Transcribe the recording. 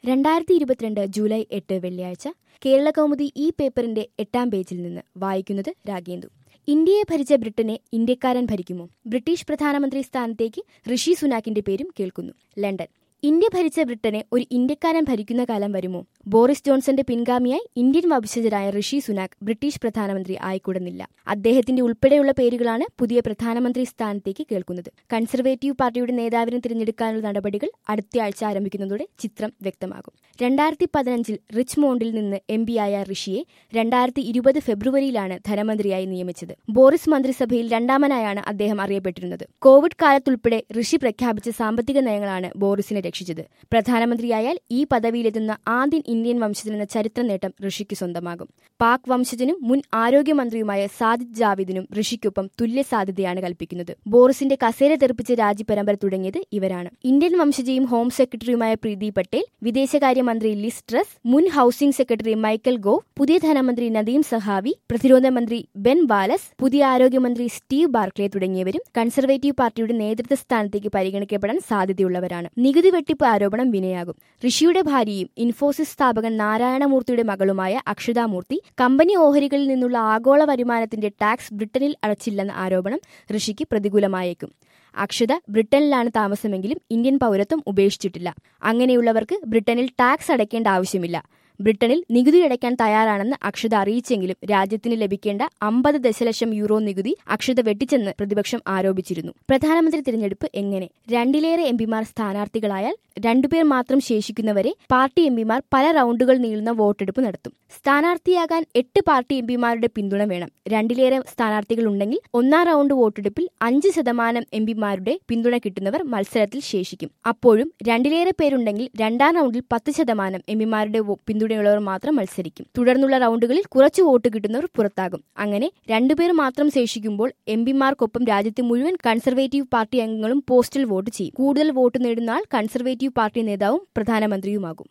രണ്ടായിരത്തി ഇരുപത്തിരണ്ട് ജൂലൈ എട്ട് വെള്ളിയാഴ്ച കേരള കൗമുദി ഈ പേപ്പറിന്റെ എട്ടാം പേജിൽ നിന്ന് വായിക്കുന്നത് രാഗേന്ദു ഇന്ത്യയെ ഭരിച്ച ബ്രിട്ടനെ ഇന്ത്യക്കാരൻ ഭരിക്കുമോ ബ്രിട്ടീഷ് പ്രധാനമന്ത്രി സ്ഥാനത്തേക്ക് ഋഷി സുനാക്കിന്റെ പേരും കേൾക്കുന്നു ലണ്ടൻ ഇന്ത്യ ഭരിച്ച ബ്രിട്ടനെ ഒരു ഇന്ത്യക്കാരൻ ഭരിക്കുന്ന കാലം വരുമോ ബോറിസ് ജോൺസന്റെ പിൻഗാമിയായി ഇന്ത്യൻ വംശജരായ ഋഷി സുനാക് ബ്രിട്ടീഷ് പ്രധാനമന്ത്രി ആയിക്കൂടുന്നില്ല അദ്ദേഹത്തിന്റെ ഉൾപ്പെടെയുള്ള പേരുകളാണ് പുതിയ പ്രധാനമന്ത്രി സ്ഥാനത്തേക്ക് കേൾക്കുന്നത് കൺസർവേറ്റീവ് പാർട്ടിയുടെ നേതാവിനെ തിരഞ്ഞെടുക്കാനുള്ള നടപടികൾ അടുത്തയാഴ്ച ആരംഭിക്കുന്നതോടെ ചിത്രം വ്യക്തമാകും രണ്ടായിരത്തി പതിനഞ്ചിൽ റിച്ച്മോണ്ടിൽ നിന്ന് എം പിയായ ഋഷിയെ രണ്ടായിരത്തി ഇരുപത് ഫെബ്രുവരിയിലാണ് ധനമന്ത്രിയായി നിയമിച്ചത് ബോറിസ് മന്ത്രിസഭയിൽ രണ്ടാമനായാണ് അദ്ദേഹം അറിയപ്പെട്ടിരുന്നത് കോവിഡ് കാലത്തുൾപ്പെടെ ഋഷി പ്രഖ്യാപിച്ച സാമ്പത്തിക നയങ്ങളാണ് ബോറിസിനെ രക്ഷിച്ചത് പ്രധാനമന്ത്രിയായാൽ ഈ പദവിയിലെത്തുന്ന ആദ്യ ഇന്ത്യൻ വംശജനെന്ന ചരിത്ര നേട്ടം ഋഷിക്ക് സ്വന്തമാകും പാക് വംശജനും മുൻ ആരോഗ്യമന്ത്രിയുമായ സാദിദ് ജാവിദിനും ഋഷിക്കൊപ്പം തുല്യ സാധ്യതയാണ് കൽപ്പിക്കുന്നത് ബോറിസിന്റെ കസേര തെറിപ്പിച്ച രാജ്യപരമ്പര തുടങ്ങിയത് ഇവരാണ് ഇന്ത്യൻ വംശജയും ഹോം സെക്രട്ടറിയുമായ പ്രീതി പട്ടേൽ വിദേശകാര്യമന്ത്രി ലിസ് ട്രസ് മുൻ ഹൌസിംഗ് സെക്രട്ടറി മൈക്കൽ ഗോവ് പുതിയ ധനമന്ത്രി നദീം സഹാവി പ്രതിരോധ മന്ത്രി ബെൻ ബാലസ് പുതിയ ആരോഗ്യമന്ത്രി സ്റ്റീവ് ബാർക്ലെ തുടങ്ങിയവരും കൺസർവേറ്റീവ് പാർട്ടിയുടെ നേതൃത്വ സ്ഥാനത്തേക്ക് പരിഗണിക്കപ്പെടാൻ സാധ്യതയുള്ളവരാണ് നികുതി വെട്ടിപ്പ് ആരോപണം വിനയാകും ഋഷിയുടെ ഭാര്യയും ഇൻഫോസിസ് സ്ഥാപകൻ നാരായണമൂർത്തിയുടെ മകളുമായ അക്ഷതാമൂർത്തി കമ്പനി ഓഹരികളിൽ നിന്നുള്ള ആഗോള വരുമാനത്തിന്റെ ടാക്സ് ബ്രിട്ടനിൽ അടച്ചില്ലെന്ന ആരോപണം ഋഷിക്ക് പ്രതികൂലമായേക്കും അക്ഷത ബ്രിട്ടനിലാണ് താമസമെങ്കിലും ഇന്ത്യൻ പൗരത്വം ഉപേക്ഷിച്ചിട്ടില്ല അങ്ങനെയുള്ളവർക്ക് ബ്രിട്ടനിൽ ടാക്സ് അടയ്ക്കേണ്ട ആവശ്യമില്ല ബ്രിട്ടനിൽ നികുതി അടയ്ക്കാൻ തയ്യാറാണെന്ന് അക്ഷത അറിയിച്ചെങ്കിലും രാജ്യത്തിന് ലഭിക്കേണ്ട അമ്പത് ദശലക്ഷം യൂറോ നികുതി അക്ഷത വെട്ടിച്ചെന്ന് പ്രതിപക്ഷം ആരോപിച്ചിരുന്നു പ്രധാനമന്ത്രി തിരഞ്ഞെടുപ്പ് എങ്ങനെ രണ്ടിലേറെ എംപിമാർ സ്ഥാനാർത്ഥികളായാൽ രണ്ടുപേർ മാത്രം ശേഷിക്കുന്നവരെ പാർട്ടി എംപിമാർ പല റൗണ്ടുകൾ നീളുന്ന വോട്ടെടുപ്പ് നടത്തും സ്ഥാനാർത്ഥിയാകാൻ എട്ട് പാർട്ടി എംപിമാരുടെ പിന്തുണ വേണം രണ്ടിലേറെ സ്ഥാനാർത്ഥികൾ ഉണ്ടെങ്കിൽ ഒന്നാം റൗണ്ട് വോട്ടെടുപ്പിൽ അഞ്ച് ശതമാനം എംപിമാരുടെ പിന്തുണ കിട്ടുന്നവർ മത്സരത്തിൽ ശേഷിക്കും അപ്പോഴും രണ്ടിലേറെ പേരുണ്ടെങ്കിൽ രണ്ടാം റൗണ്ടിൽ പത്ത് ശതമാനം എംപിമാരുടെ പിന്തുണയുള്ളവർ മാത്രം മത്സരിക്കും തുടർന്നുള്ള റൗണ്ടുകളിൽ കുറച്ച് വോട്ട് കിട്ടുന്നവർ പുറത്താകും അങ്ങനെ രണ്ടുപേർ മാത്രം ശേഷിക്കുമ്പോൾ എംപിമാർക്കൊപ്പം രാജ്യത്തെ മുഴുവൻ കൺസർവേറ്റീവ് പാർട്ടി അംഗങ്ങളും പോസ്റ്റൽ വോട്ട് ചെയ്യും കൂടുതൽ വോട്ട് നേടുന്ന ആൾ കൺസർവേറ്റീവ് പാർട്ടി നേതാവും പ്രധാനമന്ത്രിയുമാകും